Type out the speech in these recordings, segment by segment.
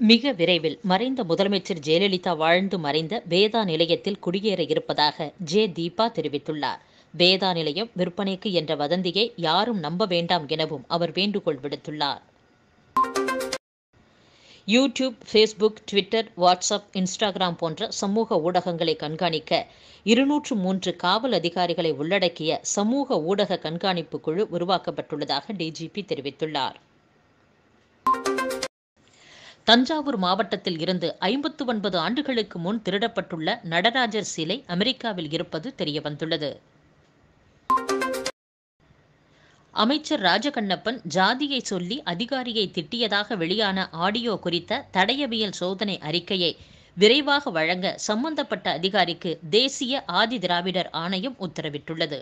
மிக விரைவில் மறைந்த முதலமைச்சர் ஜெயலலிதா வாழ்ந்து மறைந்த வேதா நிலையத்தில் குடியேற இருப்பதாக ஜே தீபா தெரிவித்துள்ளார் வேதா நிலையம் விற்பனைக்கு என்ற வதந்தியை யாரும் நம்ப வேண்டாம் எனவும் அவர் வேண்டுகோள் விடுத்துள்ளார் YouTube Facebook Twitter WhatsApp Instagram போன்ற சமூக ஊடகங்களை கண்காணிக்க இருநூற்று மூன்று காவல் அதிகாரிகளை உள்ளடக்கிய சமூக ஊடக கண்காணிப்பு குழு உருவாக்கப்பட்டுள்ளதாக டிஜிபி தெரிவித்துள்ளார் தஞ்சாவூர் மாவட்டத்தில் இருந்து ஐம்பத்து ஒன்பது ஆண்டுகளுக்கு முன் திருடப்பட்டுள்ள நடராஜர் சிலை அமெரிக்காவில் இருப்பது தெரியவந்துள்ளது அமைச்சர் ராஜகண்ணப்பன் ஜாதியை சொல்லி அதிகாரியை திட்டியதாக வெளியான ஆடியோ குறித்த தடயவியல் சோதனை அறிக்கையை விரைவாக வழங்க சம்பந்தப்பட்ட அதிகாரிக்கு தேசிய ஆதி திராவிடர் ஆணையம் உத்தரவிட்டுள்ளது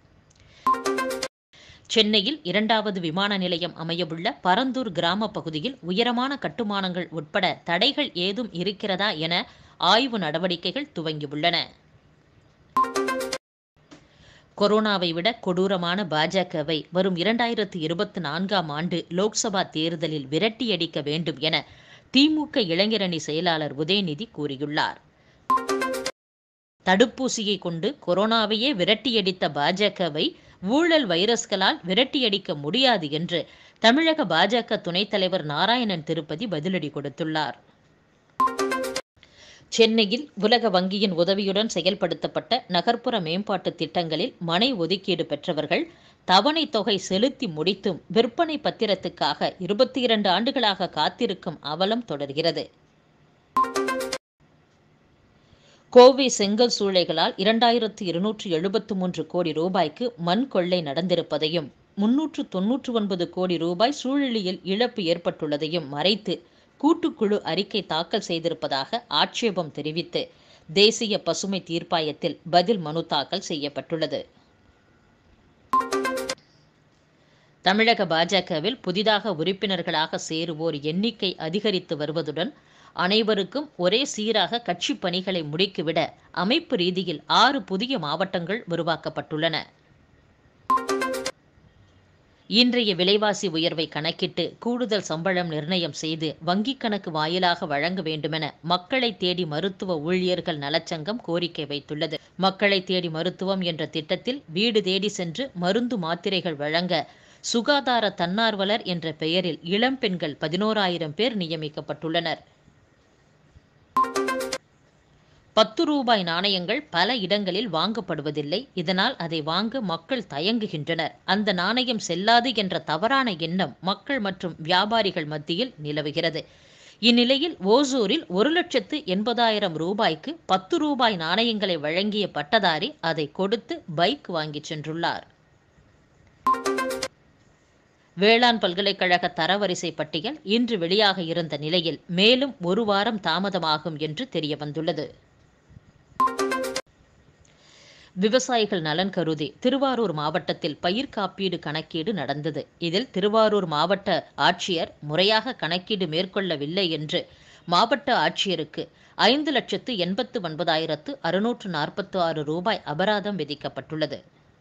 சென்னையில் இரண்டாவது விமான நிலையம் அமையவுள்ள பரந்தூர் கிராம பகுதியில் உயரமான கட்டுமானங்கள் உட்பட தடைகள் ஏதும் இருக்கிறதா என ஆய்வு நடவடிக்கைகள் துவங்கியுள்ளன கொரோனாவை விட கொடூரமான பாஜகவை வரும் இரண்டாயிரத்து இருபத்தி நான்காம் ஆண்டு லோக்சபா தேர்தலில் விரட்டியடிக்க வேண்டும் என திமுக இளைஞரணி செயலாளர் உதயநிதி கூறியுள்ளார் தடுப்பூசியை கொண்டு கொரோனாவையே விரட்டியடித்த பாஜகவை ஊழல் வைரஸ்களால் விரட்டியடிக்க முடியாது என்று தமிழக பாஜக துணைத் தலைவர் நாராயணன் திருப்பதி பதிலடி கொடுத்துள்ளார் சென்னையில் உலக வங்கியின் உதவியுடன் செயல்படுத்தப்பட்ட நகர்ப்புற மேம்பாட்டு திட்டங்களில் மனை ஒதுக்கீடு பெற்றவர்கள் தவணை தொகை செலுத்தி முடித்தும் விற்பனை பத்திரத்துக்காக இருபத்தி இரண்டு ஆண்டுகளாக காத்திருக்கும் அவலம் தொடர்கிறது கோவை செங்கல் சூளைகளால் இரண்டாயிரத்து இருநூற்று எழுபத்து மூன்று கோடி ரூபாய்க்கு மண் கொள்ளை நடந்திருப்பதையும் முன்னூற்று தொன்னூற்று ஒன்பது கோடி ரூபாய் சூழலியல் இழப்பு ஏற்பட்டுள்ளதையும் மறைத்து கூட்டுக்குழு அறிக்கை தாக்கல் செய்திருப்பதாக ஆட்சேபம் தெரிவித்து தேசிய பசுமை தீர்ப்பாயத்தில் பதில் மனு தாக்கல் செய்யப்பட்டுள்ளது தமிழக பாஜகவில் புதிதாக உறுப்பினர்களாக சேருவோர் எண்ணிக்கை அதிகரித்து வருவதுடன் அனைவருக்கும் ஒரே சீராக கட்சி பணிகளை முடுக்கிவிட அமைப்பு ரீதியில் ஆறு புதிய மாவட்டங்கள் உருவாக்கப்பட்டுள்ளன இன்றைய விலைவாசி உயர்வை கணக்கிட்டு கூடுதல் சம்பளம் நிர்ணயம் செய்து வங்கிக் கணக்கு வாயிலாக வழங்க வேண்டுமென மக்களை தேடி மருத்துவ ஊழியர்கள் நலச்சங்கம் கோரிக்கை வைத்துள்ளது மக்களை தேடி மருத்துவம் என்ற திட்டத்தில் வீடு தேடி சென்று மருந்து மாத்திரைகள் வழங்க சுகாதார தன்னார்வலர் என்ற பெயரில் இளம்பெண்கள் பதினோராயிரம் பேர் நியமிக்கப்பட்டுள்ளனர் பத்து ரூபாய் நாணயங்கள் பல இடங்களில் வாங்கப்படுவதில்லை இதனால் அதை வாங்க மக்கள் தயங்குகின்றனர் அந்த நாணயம் செல்லாது என்ற தவறான எண்ணம் மக்கள் மற்றும் வியாபாரிகள் மத்தியில் நிலவுகிறது இந்நிலையில் ஓசூரில் ஒரு லட்சத்து எண்பதாயிரம் ரூபாய்க்கு பத்து ரூபாய் நாணயங்களை வழங்கிய பட்டதாரி அதை கொடுத்து பைக் வாங்கிச் சென்றுள்ளார் வேளாண் பல்கலைக்கழக தரவரிசை பட்டியல் இன்று வெளியாக இருந்த நிலையில் மேலும் ஒரு வாரம் தாமதமாகும் என்று தெரியவந்துள்ளது விவசாயிகள் நலன் கருதி திருவாரூர் மாவட்டத்தில் பயிர் காப்பீடு கணக்கீடு நடந்தது இதில் திருவாரூர் மாவட்ட ஆட்சியர் முறையாக கணக்கீடு மேற்கொள்ளவில்லை என்று மாவட்ட ஆட்சியருக்கு ஐந்து லட்சத்து எண்பத்து ஒன்பதாயிரத்து அறுநூற்று நாற்பத்தி ஆறு ரூபாய் அபராதம் விதிக்கப்பட்டுள்ளது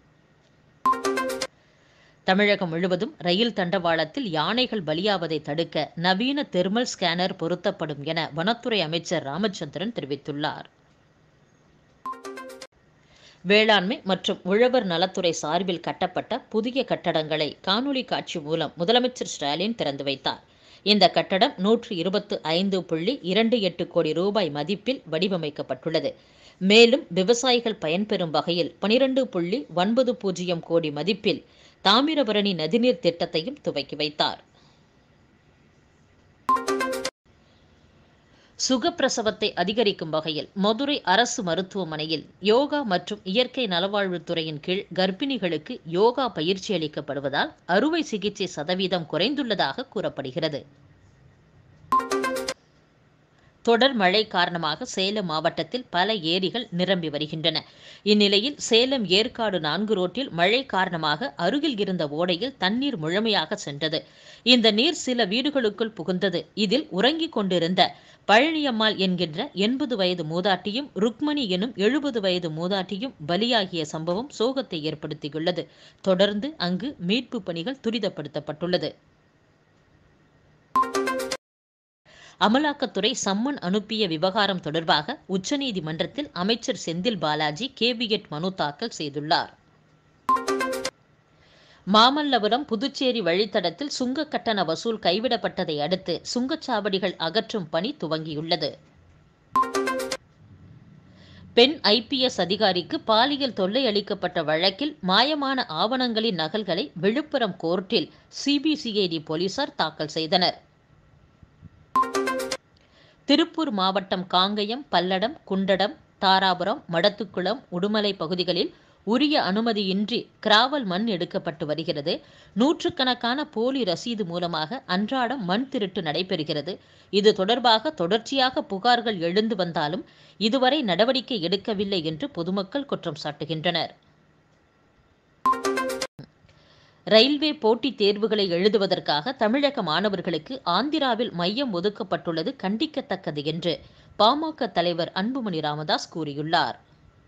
தமிழகம் முழுவதும் ரயில் தண்டவாளத்தில் யானைகள் பலியாவதை தடுக்க நவீன தெர்மல் ஸ்கேனர் பொருத்தப்படும் என வனத்துறை அமைச்சர் ராமச்சந்திரன் தெரிவித்துள்ளார் வேளாண்மை மற்றும் உழவர் நலத்துறை சார்பில் கட்டப்பட்ட புதிய கட்டடங்களை காணொலி காட்சி மூலம் முதலமைச்சர் ஸ்டாலின் திறந்து வைத்தார் இந்த கட்டடம் நூற்று இருபத்து ஐந்து புள்ளி இரண்டு எட்டு கோடி ரூபாய் மதிப்பில் வடிவமைக்கப்பட்டுள்ளது மேலும் விவசாயிகள் பயன்பெறும் வகையில் பனிரெண்டு புள்ளி ஒன்பது பூஜ்ஜியம் கோடி மதிப்பில் தாமிரபரணி நதிநீர் திட்டத்தையும் துவக்கி வைத்தார் சுகப்பிரசவத்தை அதிகரிக்கும் வகையில் மதுரை அரசு மருத்துவமனையில் யோகா மற்றும் இயற்கை நலவாழ்வுத்துறையின் கீழ் கர்ப்பிணிகளுக்கு யோகா பயிற்சி அளிக்கப்படுவதால் அறுவை சிகிச்சை சதவீதம் குறைந்துள்ளதாக கூறப்படுகிறது தொடர் மழை காரணமாக சேலம் மாவட்டத்தில் பல ஏரிகள் நிரம்பி வருகின்றன இந்நிலையில் சேலம் ஏற்காடு நான்கு ரோட்டில் மழை காரணமாக அருகில் இருந்த ஓடையில் தண்ணீர் முழுமையாக சென்றது இந்த நீர் சில வீடுகளுக்குள் புகுந்தது இதில் உறங்கிக் கொண்டிருந்த பழனியம்மாள் என்கின்ற எண்பது வயது மூதாட்டியும் ருக்மணி எனும் எழுபது வயது மூதாட்டியும் பலியாகிய சம்பவம் சோகத்தை ஏற்படுத்தியுள்ளது தொடர்ந்து அங்கு மீட்பு பணிகள் துரிதப்படுத்தப்பட்டுள்ளது அமலாக்கத்துறை சம்மன் அனுப்பிய விவகாரம் தொடர்பாக உச்சநீதிமன்றத்தில் அமைச்சர் செந்தில் பாலாஜி கேவியட் மனு தாக்கல் செய்துள்ளார் மாமல்லபுரம் புதுச்சேரி வழித்தடத்தில் சுங்க கட்டண வசூல் கைவிடப்பட்டதை அடுத்து சுங்கச்சாவடிகள் அகற்றும் பணி துவங்கியுள்ளது பெண் ஐபிஎஸ் அதிகாரிக்கு பாலியல் தொல்லை அளிக்கப்பட்ட வழக்கில் மாயமான ஆவணங்களின் நகல்களை விழுப்புரம் கோர்ட்டில் சிபிசிஐடி போலீசார் தாக்கல் செய்தனர் திருப்பூர் மாவட்டம் காங்கயம் பல்லடம் குண்டடம் தாராபுரம் மடத்துக்குளம் உடுமலை பகுதிகளில் உரிய அனுமதியின்றி கிராவல் மண் எடுக்கப்பட்டு வருகிறது நூற்றுக்கணக்கான போலி ரசீது மூலமாக அன்றாடம் மண் திருட்டு நடைபெறுகிறது இது தொடர்பாக தொடர்ச்சியாக புகார்கள் எழுந்து வந்தாலும் இதுவரை நடவடிக்கை எடுக்கவில்லை என்று பொதுமக்கள் குற்றம் சாட்டுகின்றனர் ரயில்வே போட்டித் தேர்வுகளை எழுதுவதற்காக தமிழக மாணவர்களுக்கு ஆந்திராவில் மையம் ஒதுக்கப்பட்டுள்ளது கண்டிக்கத்தக்கது என்று பாமக தலைவர் அன்புமணி ராமதாஸ் கூறியுள்ளார்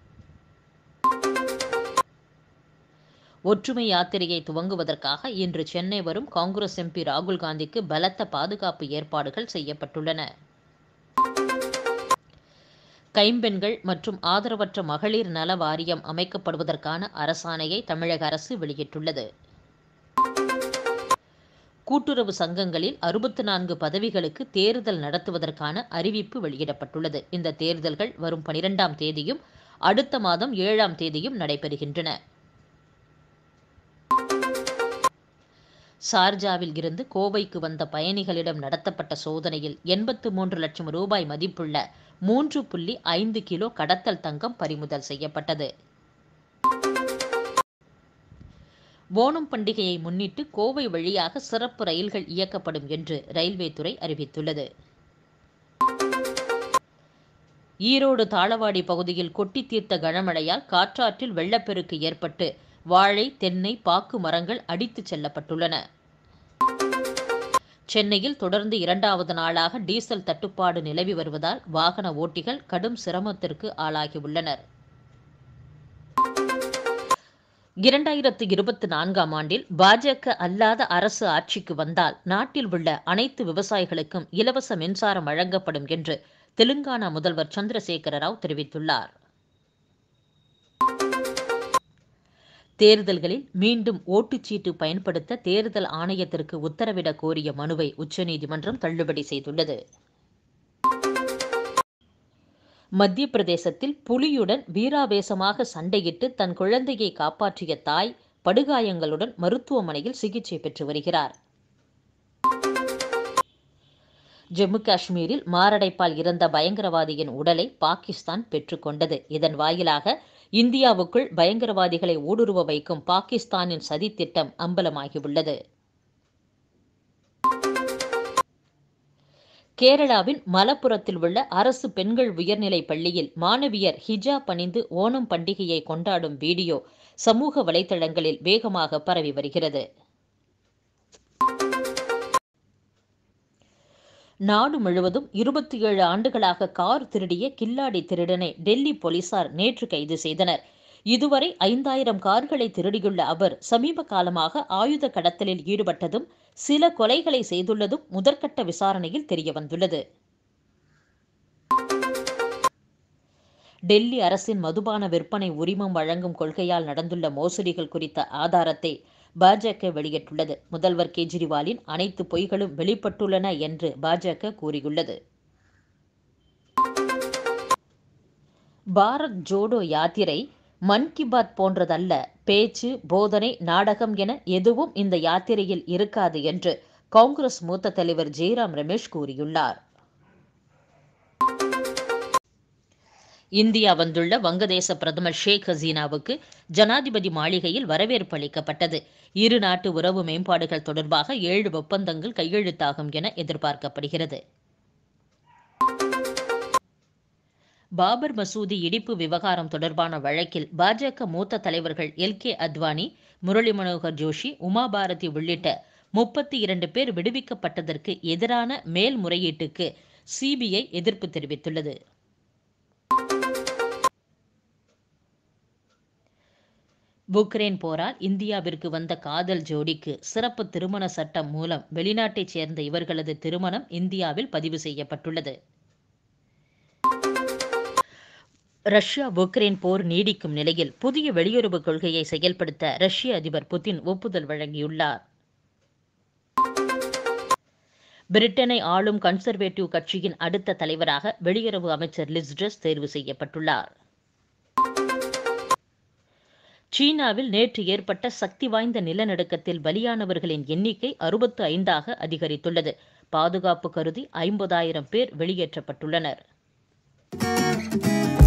ஒற்றுமை யாத்திரையை துவங்குவதற்காக இன்று சென்னை வரும் காங்கிரஸ் எம்பி ராகுல் காந்திக்கு பலத்த பாதுகாப்பு ஏற்பாடுகள் செய்யப்பட்டுள்ளன கைம்பெண்கள் மற்றும் ஆதரவற்ற மகளிர் நல வாரியம் அமைக்கப்படுவதற்கான அரசாணையை தமிழக அரசு வெளியிட்டுள்ளது கூட்டுறவு சங்கங்களில் அறுபத்து நான்கு பதவிகளுக்கு தேர்தல் நடத்துவதற்கான அறிவிப்பு வெளியிடப்பட்டுள்ளது இந்த தேர்தல்கள் வரும் பனிரெண்டாம் தேதியும் அடுத்த மாதம் ஏழாம் தேதியும் நடைபெறுகின்றன சார்ஜாவில் இருந்து கோவைக்கு வந்த பயணிகளிடம் நடத்தப்பட்ட சோதனையில் எண்பத்து மூன்று லட்சம் ரூபாய் மதிப்புள்ள மூன்று புள்ளி ஐந்து கிலோ கடத்தல் தங்கம் பறிமுதல் செய்யப்பட்டது ஓணம் பண்டிகையை முன்னிட்டு கோவை வழியாக சிறப்பு ரயில்கள் இயக்கப்படும் என்று ரயில்வே துறை அறிவித்துள்ளது ஈரோடு தாளவாடி பகுதியில் கொட்டி தீர்த்த கனமழையால் காற்றாற்றில் வெள்ளப்பெருக்கு ஏற்பட்டு வாழை தென்னை பாக்கு மரங்கள் அடித்துச் செல்லப்பட்டுள்ளன சென்னையில் தொடர்ந்து இரண்டாவது நாளாக டீசல் தட்டுப்பாடு நிலவி வருவதால் வாகன ஓட்டிகள் கடும் சிரமத்திற்கு ஆளாகியுள்ளனர் இரண்டாயிரத்து இருபத்தி நான்காம் ஆண்டில் பாஜக அல்லாத அரசு ஆட்சிக்கு வந்தால் நாட்டில் உள்ள அனைத்து விவசாயிகளுக்கும் இலவச மின்சாரம் வழங்கப்படும் என்று தெலுங்கானா முதல்வர் சந்திரசேகர ராவ் தெரிவித்துள்ளார் தேர்தல்களில் மீண்டும் ஓட்டுச்சீட்டு பயன்படுத்த தேர்தல் ஆணையத்திற்கு உத்தரவிடக் கோரிய மனுவை உச்சநீதிமன்றம் தள்ளுபடி செய்துள்ளது மத்திய பிரதேசத்தில் புலியுடன் வீராவேசமாக சண்டையிட்டு தன் குழந்தையை காப்பாற்றிய தாய் படுகாயங்களுடன் மருத்துவமனையில் சிகிச்சை பெற்று வருகிறார் ஜம்மு காஷ்மீரில் மாரடைப்பால் இறந்த பயங்கரவாதியின் உடலை பாகிஸ்தான் பெற்றுக்கொண்டது இதன் வாயிலாக இந்தியாவுக்குள் பயங்கரவாதிகளை ஊடுருவ வைக்கும் பாகிஸ்தானின் சதித்திட்டம் அம்பலமாகியுள்ளது கேரளாவின் மலப்புரத்தில் உள்ள அரசு பெண்கள் உயர்நிலைப் பள்ளியில் மாணவியர் ஹிஜாப் அணிந்து ஓணம் பண்டிகையை கொண்டாடும் வீடியோ சமூக வலைதளங்களில் வேகமாக பரவி வருகிறது நாடு முழுவதும் இருபத்தி ஏழு ஆண்டுகளாக கார் திருடிய கில்லாடி திருடனை டெல்லி போலீசார் நேற்று கைது செய்தனர் இதுவரை ஐந்தாயிரம் கார்களை திருடியுள்ள அவர் சமீப காலமாக ஆயுத கடத்தலில் ஈடுபட்டதும் சில கொலைகளை செய்துள்ளதும் முதற்கட்ட விசாரணையில் தெரியவந்துள்ளது டெல்லி அரசின் மதுபான விற்பனை உரிமம் வழங்கும் கொள்கையால் நடந்துள்ள மோசடிகள் குறித்த ஆதாரத்தை பாஜக வெளியிட்டுள்ளது முதல்வர் கெஜ்ரிவாலின் அனைத்து பொய்களும் வெளிப்பட்டுள்ளன என்று பாஜக கூறியுள்ளது பாரத் ஜோடோ யாத்திரை மன் கி பாத் போன்றதல்ல பேச்சு போதனை நாடகம் என எதுவும் இந்த யாத்திரையில் இருக்காது என்று காங்கிரஸ் மூத்த தலைவர் ஜெய்ராம் ரமேஷ் கூறியுள்ளார் இந்தியா வந்துள்ள வங்கதேச பிரதமர் ஷேக் ஹசீனாவுக்கு ஜனாதிபதி மாளிகையில் வரவேற்பு அளிக்கப்பட்டது இரு நாட்டு உறவு மேம்பாடுகள் தொடர்பாக ஏழு ஒப்பந்தங்கள் கையெழுத்தாகும் என எதிர்பார்க்கப்படுகிறது பாபர் மசூதி இடிப்பு விவகாரம் தொடர்பான வழக்கில் பாஜக மூத்த தலைவர்கள் எல் கே அத்வானி முரளி மனோகர் ஜோஷி உமா பாரதி உள்ளிட்ட முப்பத்தி இரண்டு பேர் விடுவிக்கப்பட்டதற்கு எதிரான மேல்முறையீட்டுக்கு சிபிஐ எதிர்ப்பு தெரிவித்துள்ளது உக்ரைன் போரால் இந்தியாவிற்கு வந்த காதல் ஜோடிக்கு சிறப்பு திருமண சட்டம் மூலம் வெளிநாட்டைச் சேர்ந்த இவர்களது திருமணம் இந்தியாவில் பதிவு செய்யப்பட்டுள்ளது ரஷ்யா உக்ரைன் போர் நீடிக்கும் நிலையில் புதிய வெளியுறவு கொள்கையை செயல்படுத்த ரஷ்ய அதிபர் புதின் ஒப்புதல் வழங்கியுள்ளார் பிரிட்டனை ஆளும் கன்சர்வேட்டிவ் கட்சியின் அடுத்த தலைவராக வெளியுறவு அமைச்சர் லிஸ்ட்ரஸ் தேர்வு செய்யப்பட்டுள்ளார் சீனாவில் நேற்று ஏற்பட்ட சக்தி வாய்ந்த நிலநடுக்கத்தில் பலியானவர்களின் எண்ணிக்கை அறுபத்து ஐந்தாக அதிகரித்துள்ளது பாதுகாப்பு கருதி ஐம்பதாயிரம் பேர் வெளியேற்றப்பட்டுள்ளனர்